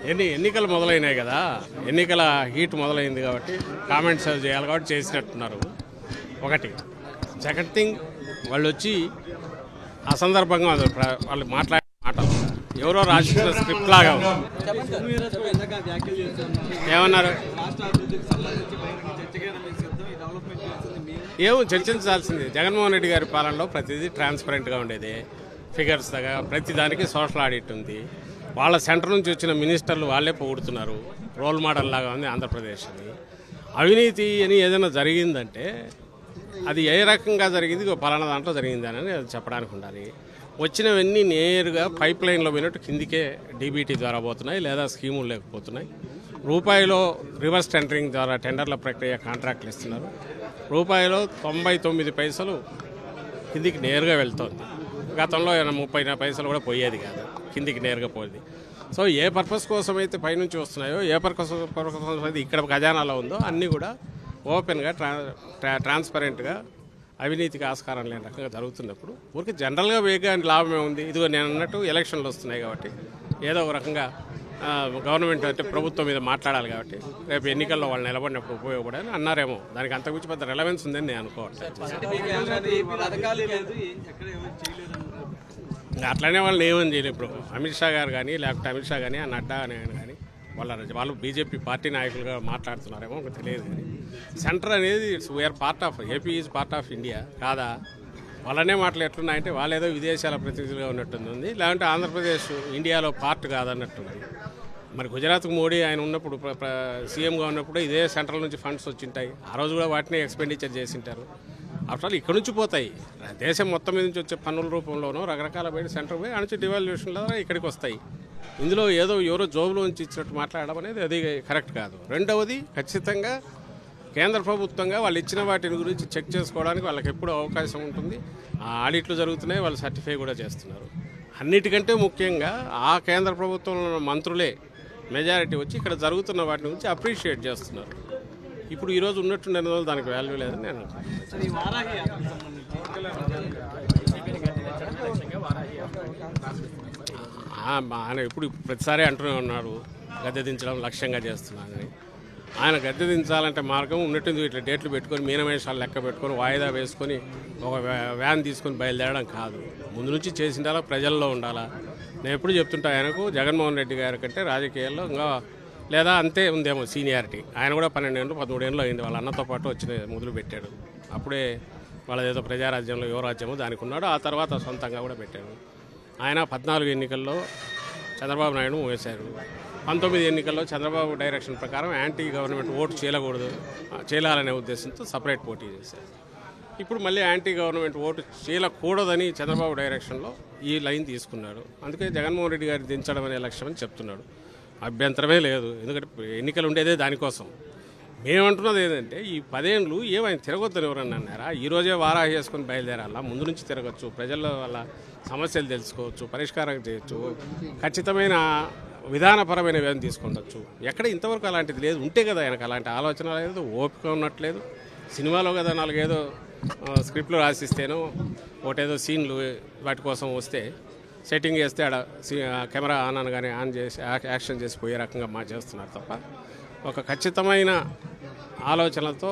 ఎన్ని ఎన్నికలు మొదలైనాయి కదా ఎన్నికల హీట్ మొదలైంది కాబట్టి కామెంట్స్ అవి చేయాలి కాబట్టి చేసినట్టున్నారు ఒకటి సెకండ్ థింగ్ వాళ్ళు వచ్చి అసందర్భంగా వాళ్ళు ప్ర- వాళ్ళు మాట్లాడే మాటలు ఎవరో రాసిన స్క్రిప్ట్ లాగా ఉంది. ఇందాక వ్యాఖ్యలు చేస్తున్నారు ఏమన్నారు రాష్ట్ర అభివృద్ధికి సంబంధించి బహిరంగ చర్చకైనా మేము సిద్ధం ఈ డెవలప్మెంట్ చేస్తుంది మేము ఏమో చర్చించాల్సింది జగన్మోహన్ రెడ్డి గారి పాలనలో ప్రతిదీ ట్రాన్స్పరెంట్గా ఉండేది ఫిగర్స్ దగ్గర ప్రతి దానికి సోషల్ ఆడిట్ ఉంది వాళ్ళ సెంటర్ నుంచి వచ్చిన మినిస్టర్లు వాళ్ళే పొగుడుతున్నారు రోల్ మోడల్ లాగా ఉంది ఆంధ్రప్రదేశ్ అని అవినీతి అని ఏదైనా జరిగిందంటే అది ఏ రకంగా జరిగింది ఇగో పలానా దాంట్లో జరిగింది అని అది చెప్పడానికి ఉండాలి వచ్చినవన్నీ నేరుగా పైప్ లైన్లో పోయినట్టు కిందికే డీబీటీ ద్వారా పోతున్నాయి లేదా స్కీములు లేకపోతున్నాయి రూపాయిలో రివర్స్ టెండరింగ్ ద్వారా టెండర్ల ప్రక్రియ కాంట్రాక్ట్లు ఇస్తున్నారు రూపాయిలో తొంభై తొమ్మిది పైసలు కిందికి నేరుగా వెళ్తోంది గతంలో ఏమైనా ముప్పై పైసలు కూడా పోయేది కాదు కిందికి నేరుగా పోయేది సో ఏ పర్పస్ కోసం అయితే పైనుంచి వస్తున్నాయో ఏ పర్పస్ పర్పస్ కోసం అయితే ఇక్కడ ఖజానాలో ఉందో అన్నీ కూడా ఓపెన్గా ట్రా ట్రా ట్రాన్స్పరెంట్గా అవినీతికి ఆస్కారం లేని రకంగా జరుగుతున్నప్పుడు ఊరికి జనరల్గా వేగా లాభమే ఉంది ఇదిగో నేను అన్నట్టు ఎలక్షన్లు వస్తున్నాయి కాబట్టి ఏదో ఒక రకంగా ఆ, గవర్నమెంట్ అంటే ప్రభుత్వం మీద మాట్లాడాలి కాబట్టి రేపు ఎన్నికల్లో వాళ్ళు నిలబడినప్పుడు ఉపయోగపడని అన్నారేమో దానికి అంతకుమించి పెద్ద రెలవెన్స్ ఉందని నేను అనుకోవట్లేదు ఈ పథకాలు లేదు ఎక్కడ ఎవరు చేయలేదు ఇంకా అట్లనే వాళ్ళని ఏమని చేయలేదు ఇప్పుడు అమిత్ షా గారు కానీ లేకపోతే అమిత్ షా కానీ ఆ నడ్డా అని ఆయన కానీ వాళ్ళ వాళ్ళు బీజేపీ పార్టీ నాయకులుగా మాట్లాడుతున్నారేమో నాకు తెలియదు కానీ సెంటర్ అనేది it's we're part of AP is part of India కాదా వాళ్ళనే మాటలు ఎట్లున్నాయంటే వాళ్ళు ఏదో విదేశాల ప్రతినిధులుగా ఉన్నట్టుంది లేదంటే ఆంధ్రప్రదేశ్ ఇండియాలో పార్ట్ కాదన్నట్టుంది మరి గుజరాత్కు మోడీ ఆయన ఉన్నప్పుడు ప్ర- ప్ర- సీఎంగా ఉన్నప్పుడు ఇదే సెంట్రల్ నుంచి ఫండ్స్ వచ్చింటాయి ఆ రోజు కూడా వాటిని ఎక్స్పెండిచర్ చేసింటారు ఆఫ్టర్ ఆల్ ఇక్కడ నుంచి పోతాయి దేశం మొత్తం మీద నుంచి వచ్చే పన్నుల రూపంలోనూ రకరకాల బయట సెంటర్ పోయి ఆ నుంచి డివాల్యూషన్ ద్వారా ఇక్కడికి వస్తాయి ఇందులో ఏదో ఎవరో జోబులో నుంచి ఇచ్చినట్టు మాట్లాడడం అనేది అది కరెక్ట్ కాదు రెండవది ఖచ్చితంగా కేంద్ర ప్రభుత్వంగా వాళ్ళు ఇచ్చిన వాటిని గురించి చెక్ చేసుకోవడానికి వాళ్ళకి ఎప్పుడు అవకాశం ఉంటుంది ఆ ఆడిట్లు జరుగుతున్నాయి వాళ్ళు సర్టిఫై కూడా చేస్తున్నారు అన్నిటికంటే ముఖ్యంగా ఆ కేంద్ర ప్రభుత్వంలో ఉన్న మంత్రులే మెజారిటీ వచ్చి ఇక్కడ జరుగుతున్న వాటిని గురించి అప్రిషియేట్ చేస్తున్నారు ఇప్పుడు ఈరోజు ఉన్నట్టుండే రోజులు దానికి వాల్యూ లేదని నేను అనుకుంటున్నాను సరే ఈ వారాహి యాత్రకు సంబంధించి ఆ, మా- ఆయన ఇప్పుడు ప్రతిసారి అంటూనే ఉన్నాడు గద్దె దించడం లక్ష్యంగా చేస్తున్నానని ఆయన గద్దె దించాలంటే మార్గం ఉన్నట్టుంది ఇట్లా డేట్లు పెట్టుకొని మీనమేషాలు లెక్క పెట్టుకొని వాయిదా వేసుకొని ఒక వ్యా- వ్యాన్ తీసుకొని బయలుదేరడం కాదు ముందు నుంచి చేసిండాలా ప్రజల్లో ఉండాలా నేను ఎప్పుడు చెప్తుంటా ఆయనకు జగన్మోహన్ రెడ్డి గారి కంటే రాజకీయాల్లో ఇంకా లేదా అంతే ఉందేమో సీనియారిటీ ఆయన కూడా పన్నెండేళ్ళు పదమూడేళ్ళు అయింది వాళ్ళ అన్నతో పాటు వచ్చి మొదలు పెట్టాడు అప్పుడే వాళ్ళదేదో ప్రజారాజ్యంలో యువరాజ్యమో దానికి ఉన్నాడు ఆ తర్వాత సొంతంగా కూడా పెట్టాడు ఆయన పద్నాలుగు ఎన్నికల్లో చంద్రబాబు నాయుడు వేశారు పంతొమ్మిది ఎన్నికల్లో చంద్రబాబు డైరెక్షన్ ప్రకారం యాంటీ గవర్నమెంట్ ఓటు చేయకూడదు చేయాలనే ఉద్దేశంతో సపరేట్ పోటీ చేశారు ఇప్పుడు మళ్ళీ యాంటీ గవర్నమెంట్ ఓటు చేయకూడదని చంద్రబాబు డైరెక్షన్లో ఈ లైన్ తీసుకున్నాడు అందుకే జగన్మోహన్ రెడ్డి గారిని దించడం అనే లక్ష్యం అని చెప్తున్నాడు అభ్యంతరమే లేదు ఎందుకంటే ఎన్నికలు ఉండేదే దానికోసం మేమంటున్నది ఏంటంటే ఈ పదేళ్ళు ఏమైనా తిరగొద్దని ఎవరన్నా అన్నారా ఈ రోజే వారాహి చేసుకొని బయలుదేరాలా ముందు నుంచి తిరగచ్చు ప్రజల్లో వాళ్ళ సమస్యలు తెలుసుకోవచ్చు పరిష్కారం చేయొచ్చు ఖచ్చితమైన విధానపరమైన వ్యయం తీసుకుండొచ్చు ఎక్కడ ఇంతవరకు అలాంటిది లేదు ఉంటే కదా ఆయనకు అలాంటి ఆలోచన లేదు ఓపిక ఉన్నట్లేదు సినిమాలో కదా నాలుగేదో ఆ, స్క్రిప్ట్లు రాసిస్తేనో ఒకటేదో సీన్లు వాటి కోసం వస్తే సెట్టింగ్ చేస్తే ఆడ సి- ఆ కెమెరా ఆన్ అనగానే ఆన్ చేసి యాక్- యాక్షన్ చేసి పోయే రకంగా మా చేస్తున్నారు తప్ప ఒక ఖచ్చితమైన ఆలోచనలతో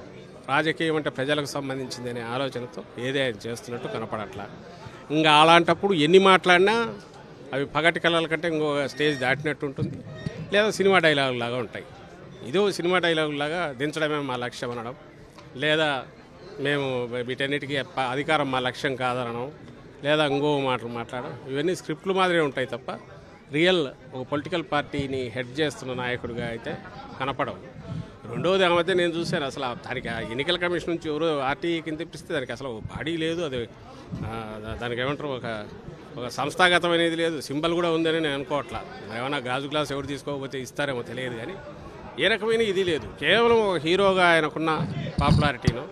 రాజకీయం అంటే ప్రజలకు సంబంధించింది అనే ఆలోచనతో ఏదే ఆయన చేస్తున్నట్టు కనపడట్లా ఇంకా అలాంటప్పుడు ఎన్ని మాట్లాడినా అవి పగటి కళల కంటే ఇంకో స్టేజ్ దాటినట్టు ఉంటుంది లేదా సినిమా డైలాగ్ లాగా ఉంటాయి ఇదో సినిమా డైలాగ్ లాగా దించడమే మా లక్ష్యం అనడం లేదా మేము వీటన్నిటికీ ప- అధికారం మా లక్ష్యం కాదనడం లేదా ఇంకో మాటలు మాట్లాడడం ఇవన్నీ స్క్రిప్ట్లు మాదిరే ఉంటాయి తప్ప రియల్ ఒక పొలిటికల్ పార్టీని హెడ్ చేస్తున్న నాయకుడిగా అయితే కనపడవు రెండవది ఆమెతే నేను చూశాను అసలు ఆ దానికి ఆ ఎన్నికల కమిషన్ నుంచి ఎవరో ఆర్టీ కింద తెప్పిస్తే దానికి అసలు బాడీ లేదు అది ఆ, దా- దానికి ఏమంటారు ఒక ఒక సంస్థాగతమైనది లేదు సింబల్ కూడా ఉందని నేను అనుకోవట్లా మరి ఏమైనా గాజు గ్లాస్ ఎవరు తీసుకోకపోతే ఇస్తారేమో తెలియదు కానీ ఏ రకమైన ఇది లేదు కేవలం ఒక హీరోగా ఆయనకున్న పాపులారిటీను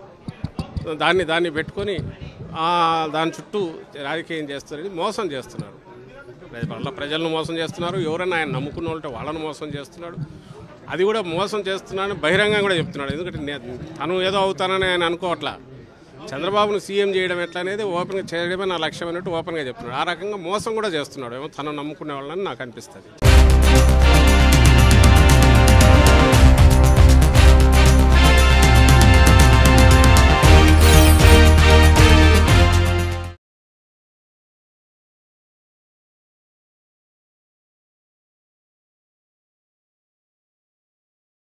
దాన్ని దాన్ని పెట్టుకొని ఆ, దాని చుట్టూ రాజకీయం చేస్తారని మోసం చేస్తున్నారు వాళ్ళ ప్రజలను మోసం చేస్తున్నారు ఎవరైనా ఆయన నమ్ముకున్న వాళ్ళతో వాళ్ళని మోసం చేస్తున్నాడు అది కూడా మోసం చేస్తున్నానని బహిరంగంగా కూడా చెప్తున్నాడు ఎందుకంటే నే- తను ఏదో అవుతానని ఆయన అనుకోవట్లా చంద్రబాబును సీఎం చేయడం ఎట్లా అనేది ఓపెన్గా చేయడమే నా లక్ష్యం అన్నట్టు ఓపెన్గా చెప్తున్నాడు ఆ రకంగా మోసం కూడా చేస్తున్నాడు ఏమో తను నమ్ముకునే వాళ్ళని నాకు అనిపిస్తుంది